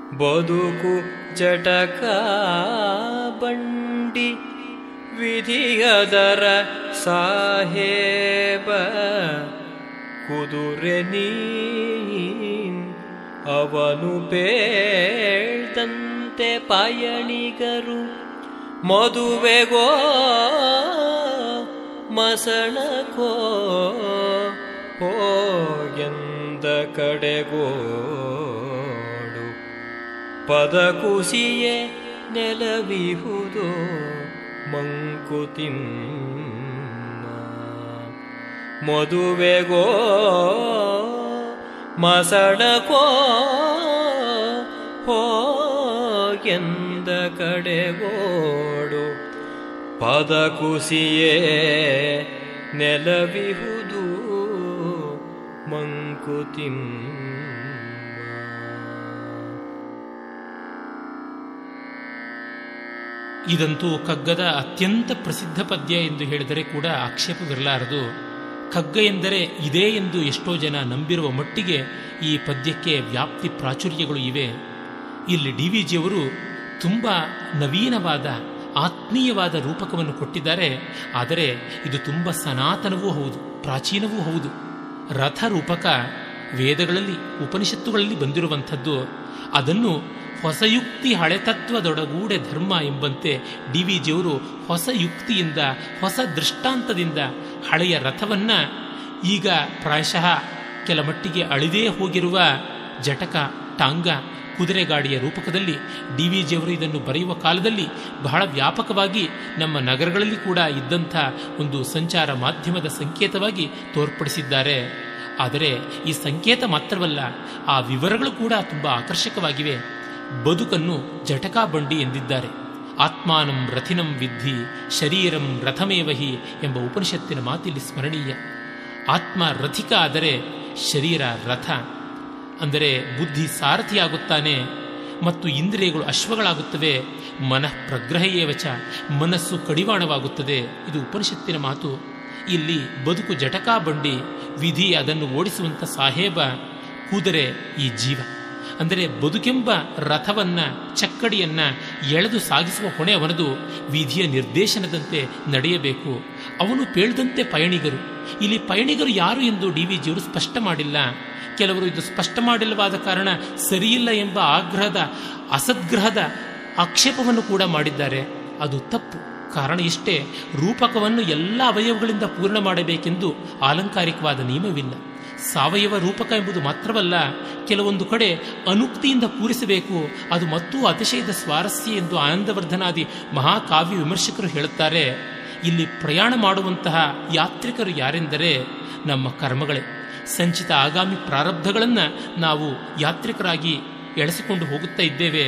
ಬದುಕು ಜಟಕ ಬಂಡಿ ವಿಧಿಗದರ ಸಾಹೇಬ ಕುದುರೆ ನೀನ್ ಅವನು ಪೇಳ್ದಂತೆ ಪಯಣಿಗರು ಮದುವೆಗೋ ಮಸಣಕೋ ಹೋಗೆಂದ ಕಡೆಗೋಡು ಪದ ಕುಸಿಯೇ ನೆಲವಿಹುದು ಮಂಕುತಿಮ್ಮ ಮದುವೆಗೋ ಮಸಣಕೋ ಹೋಗೆಂದ ಕಡೆಗೋಡು ಪದ ಕುಸಿಯೇ ನೆಲವಿಹುದು ಮಂಕುತಿಮ್ಮ ಇದಂತೂ ಕಗ್ಗದ ಅತ್ಯಂತ ಪ್ರಸಿದ್ಧ ಪದ್ಯ ಎಂದು ಹೇಳಿದರೆ ಕೂಡ ಆಕ್ಷೇಪವಿರಲಾರದು ಕಗ್ಗ ಎಂದರೆ ಇದೇ ಎಂದು ಎಷ್ಟೋ ಜನ ನಂಬಿರುವ ಮಟ್ಟಿಗೆ ಈ ಪದ್ಯಕ್ಕೆ ವ್ಯಾಪ್ತಿ ಪ್ರಾಚುರ್ಯಗಳು ಇವೆ ಇಲ್ಲಿ ಡಿ ವಿ ಜಿಯವರು ತುಂಬ ನವೀನವಾದ ಆತ್ಮೀಯವಾದ ರೂಪಕವನ್ನು ಕೊಟ್ಟಿದ್ದಾರೆ ಆದರೆ ಇದು ತುಂಬ ಸನಾತನವೂ ಹೌದು ಪ್ರಾಚೀನವೂ ಹೌದು ರಥ ರೂಪಕ ವೇದಗಳಲ್ಲಿ ಉಪನಿಷತ್ತುಗಳಲ್ಲಿ ಬಂದಿರುವಂಥದ್ದು ಅದನ್ನು ಹೊಸ ಯುಕ್ತಿ ಹಳೆತತ್ವದೊಡಗೂಡೆ ಧರ್ಮ ಎಂಬಂತೆ ಡಿ ವಿ ಜಿಯವರು ಹೊಸ ಯುಕ್ತಿಯಿಂದ ಹೊಸ ದೃಷ್ಟಾಂತದಿಂದ ಹಳೆಯ ರಥವನ್ನ ಈಗ ಪ್ರಾಯಶಃ ಕೆಲ ಮಟ್ಟಿಗೆ ಅಳಿದೇ ಹೋಗಿರುವ ಜಟಕ ಟಾಂಗ ಕುದುರೆಗಾಡಿಯ ರೂಪಕದಲ್ಲಿ ಡಿ ವಿ ಜಿಯವರು ಇದನ್ನು ಬರೆಯುವ ಕಾಲದಲ್ಲಿ ಬಹಳ ವ್ಯಾಪಕವಾಗಿ ನಮ್ಮ ನಗರಗಳಲ್ಲಿ ಕೂಡ ಇದ್ದಂಥ ಒಂದು ಸಂಚಾರ ಮಾಧ್ಯಮದ ಸಂಕೇತವಾಗಿ ತೋರ್ಪಡಿಸಿದ್ದಾರೆ ಆದರೆ ಈ ಸಂಕೇತ ಮಾತ್ರವಲ್ಲ ಆ ವಿವರಗಳು ಕೂಡ ತುಂಬ ಆಕರ್ಷಕವಾಗಿವೆ ಬದುಕನ್ನು ಜಟಕಾ ಬಂಡಿ ಎಂದಿದ್ದಾರೆ ಆತ್ಮಾನಂ ರಥಿನಂ ವಿದ್ಧಿ ಶರೀರಂ ರಥಮೇವಹಿ ಎಂಬ ಉಪನಿಷತ್ತಿನ ಮಾತಿಲ್ಲಿ ಸ್ಮರಣೀಯ ಆತ್ಮ ರಥಿಕ ಆದರೆ ಶರೀರ ರಥ ಅಂದರೆ ಬುದ್ಧಿ ಸಾರಥಿಯಾಗುತ್ತಾನೆ ಮತ್ತು ಇಂದ್ರಿಯಗಳು ಅಶ್ವಗಳಾಗುತ್ತವೆ ಮನಃ ಪ್ರಗ್ರಹಯೇವಚ ಮನಸ್ಸು ಕಡಿವಾಣವಾಗುತ್ತದೆ ಇದು ಉಪನಿಷತ್ತಿನ ಮಾತು ಇಲ್ಲಿ ಬದುಕು ಜಟಕಾ ಬಂಡಿ ವಿಧಿ ಅದನ್ನು ಓಡಿಸುವಂಥ ಸಾಹೇಬ ಕುದುರೆ ಈ ಜೀವ ಅಂದರೆ ಬದುಕೆಂಬ ರಥವನ್ನ ಚಕ್ಕಡಿಯನ್ನ ಎಳೆದು ಸಾಗಿಸುವ ಹೊಣೆ ಅವನದು ವಿಧಿಯ ನಿರ್ದೇಶನದಂತೆ ನಡೆಯಬೇಕು ಅವನು ಪೇಳ್ದಂತೆ ಪಯಣಿಗರು ಇಲ್ಲಿ ಪಯಣಿಗರು ಯಾರು ಎಂದು ಡಿ ವಿ ಜಿಯವರು ಸ್ಪಷ್ಟ ಮಾಡಿಲ್ಲ ಕೆಲವರು ಇದು ಸ್ಪಷ್ಟ ಮಾಡಿಲ್ಲವಾದ ಕಾರಣ ಸರಿಯಿಲ್ಲ ಎಂಬ ಆಗ್ರಹದ ಅಸದ್ಗ್ರಹದ ಆಕ್ಷೇಪವನ್ನು ಕೂಡ ಮಾಡಿದ್ದಾರೆ ಅದು ತಪ್ಪು ಕಾರಣ ಇಷ್ಟೇ ರೂಪಕವನ್ನು ಎಲ್ಲ ಅವಯವಗಳಿಂದ ಪೂರ್ಣ ಮಾಡಬೇಕೆಂದು ಆಲಂಕಾರಿಕವಾದ ನಿಯಮವಿಲ್ಲ ಸಾವಯವ ರೂಪಕ ಎಂಬುದು ಮಾತ್ರವಲ್ಲ ಕೆಲವೊಂದು ಕಡೆ ಅನುಕ್ತಿಯಿಂದ ಪೂರಿಸಬೇಕು ಅದು ಮತ್ತೂ ಅತಿಶಯದ ಸ್ವಾರಸ್ಯ ಎಂದು ಆನಂದವರ್ಧನಾದಿ ಮಹಾಕಾವ್ಯ ವಿಮರ್ಶಕರು ಹೇಳುತ್ತಾರೆ ಇಲ್ಲಿ ಪ್ರಯಾಣ ಮಾಡುವಂತಹ ಯಾತ್ರಿಕರು ಯಾರೆಂದರೆ ನಮ್ಮ ಕರ್ಮಗಳೇ ಸಂಚಿತ ಆಗಾಮಿ ಪ್ರಾರಬ್ಧಗಳನ್ನು ನಾವು ಯಾತ್ರಿಕರಾಗಿ ಎಳೆಸಿಕೊಂಡು ಹೋಗುತ್ತಾ ಇದ್ದೇವೆ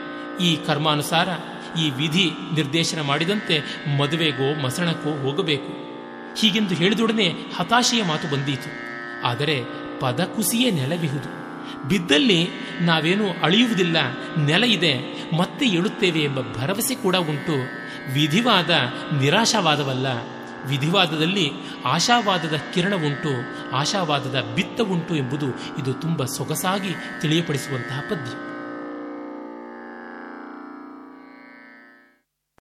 ಈ ಕರ್ಮಾನುಸಾರ ಈ ವಿಧಿ ನಿರ್ದೇಶನ ಮಾಡಿದಂತೆ ಮದುವೆಗೋ ಮಸಣಕ್ಕೋ ಹೋಗಬೇಕು ಹೀಗೆಂದು ಹೇಳಿದೊಡನೆ ಹತಾಶೆಯ ಮಾತು ಬಂದೀತು ಆದರೆ ಪದ ಕುಸಿಯೇ ನೆಲವಿಹುದು ಬಿದ್ದಲ್ಲಿ ನಾವೇನು ಅಳಿಯುವುದಿಲ್ಲ ನೆಲ ಇದೆ ಮತ್ತೆ ಏಳುತ್ತೇವೆ ಎಂಬ ಭರವಸೆ ಕೂಡ ಉಂಟು ವಿಧಿವಾದ ನಿರಾಶಾವಾದವಲ್ಲ ವಿಧಿವಾದದಲ್ಲಿ ಆಶಾವಾದದ ಕಿರಣ ಉಂಟು ಆಶಾವಾದದ ಬಿತ್ತ ಉಂಟು ಎಂಬುದು ಇದು ತುಂಬ ಸೊಗಸಾಗಿ ತಿಳಿಯಪಡಿಸುವಂತಹ ಪದ್ಯ